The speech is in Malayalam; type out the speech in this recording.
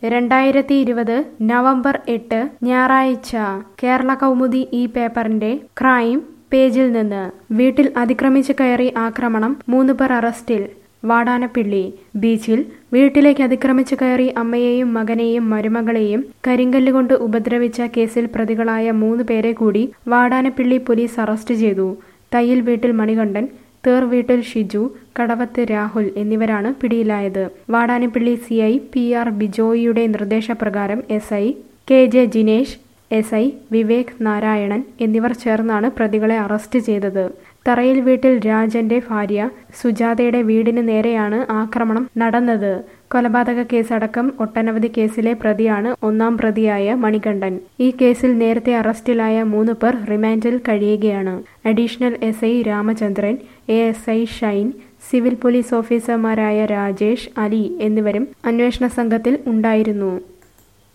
രണ്ടായിരത്തി ഇരുപത് നവംബർ എട്ട് ഞായറാഴ്ച കേരള കൗമുദി ഈ പേപ്പറിന്റെ ക്രൈം പേജിൽ നിന്ന് വീട്ടിൽ അതിക്രമിച്ച് കയറി ആക്രമണം മൂന്ന് പേർ അറസ്റ്റിൽ വാടാനപ്പിള്ളി ബീച്ചിൽ വീട്ടിലേക്ക് അതിക്രമിച്ച് കയറി അമ്മയെയും മകനെയും മരുമകളെയും കരിങ്കല്ല് കൊണ്ട് ഉപദ്രവിച്ച കേസിൽ പ്രതികളായ മൂന്ന് പേരെ കൂടി വാടാനപ്പിള്ളി പോലീസ് അറസ്റ്റ് ചെയ്തു തയ്യിൽ വീട്ടിൽ മണികണ്ഠൻ തേർ വീട്ടിൽ ഷിജു കടവത്ത് രാഹുൽ എന്നിവരാണ് പിടിയിലായത് Vadanappally C I P R ബിജോയിയുടെ നിർദ്ദേശപ്രകാരം S I K J Jinesh S I Vivek Narayanan എന്നിവർ ചേർന്നാണ് പ്രതികളെ അറസ്റ്റ് ചെയ്തത് തറയിൽ വീട്ടിൽ രാജന്റെ ഭാര്യ സുജാതയുടെ വീടിന് നേരെയാണ് ആക്രമണം നടന്നത് കൊലപാതക കേസടക്കം ഒട്ടനവധി കേസിലെ പ്രതിയാണ് ഒന്നാം പ്രതിയായ മണികണ്ഠൻ ഈ കേസിൽ നേരത്തെ അറസ്റ്റിലായ മൂന്ന് പേർ റിമാൻഡിൽ കഴിയുകയാണ് additional S I Ramachandran A S I Shine civil police ഓഫീസർമാരായ രാജേഷ് അലി എന്നിവരും അന്വേഷണ സംഘത്തിൽ ഉണ്ടായിരുന്നു